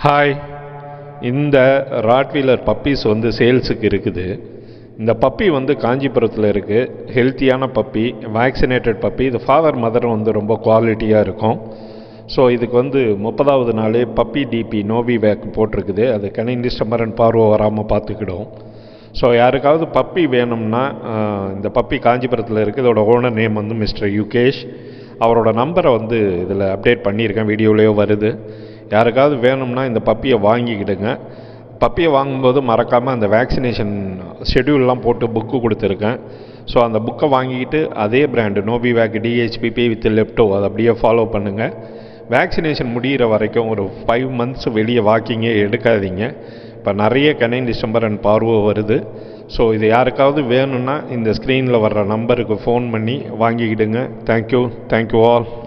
hi இந்த Rottweiler puppies வந்து சேல்ஸுக்கு இருக்குது இந்த பப்பி வந்து காஞ்சிபுரத்தில் இருக்குது ஹெல்த்தியான பப்பி வேக்சினேட்டட் பப்பி இது ஃபாதர் மதர் வந்து ரொம்ப குவாலிட்டியாக இருக்கும் ஸோ இதுக்கு வந்து முப்பதாவது நாளே பப்பி டிபி நோவி வேக் போட்டிருக்குது அது கனின் டிஸ்டம்பரன் பார்வை வராமல் பார்த்துக்கிடும் ஸோ யாருக்காவது பப்பி வேணும்னா ஆஹ், இந்த பப்பி காஞ்சிபுரத்தில் இருக்குது இதோட ஓனர் நேம் வந்து மிஸ்டர் யுகேஷ் அவரோட நம்பரை வந்து இதில் அப்டேட் பண்ணியிருக்கேன் வீடியோலேயோ வருது யாருக்காவது வேணும்னா இந்த பப்பியை வாங்கிக்கிடுங்க பப்பியை வாங்கும்போது மறக்காமல் அந்த வேக்சினேஷன் ஷெட்யூல்லாம் போட்டு புக்கு கொடுத்துருக்கேன் ஸோ அந்த புக்கை வாங்கிக்கிட்டு அதே brand Nobivac DHPP with lepto அதை அப்படியே ஃபாலோ பண்ணுங்கள் வேக்சினேஷன் முடிகிற வரைக்கும் ஒரு ஃபைவ் மந்த்ஸ் வெளியே வாக்கிங்கே எடுக்காதீங்க இப்போ நிறைய கனைன் டிசம்பர் அண்ட் பார்வோ வருது ஸோ இது யாருக்காவது வேணும்னா இந்த ஸ்க்ரீனில் வர்ற நம்பருக்கு ஃபோன் பண்ணி வாங்கிக்கிடுங்க தேங்க்யூ தேங்க்யூ ஆல்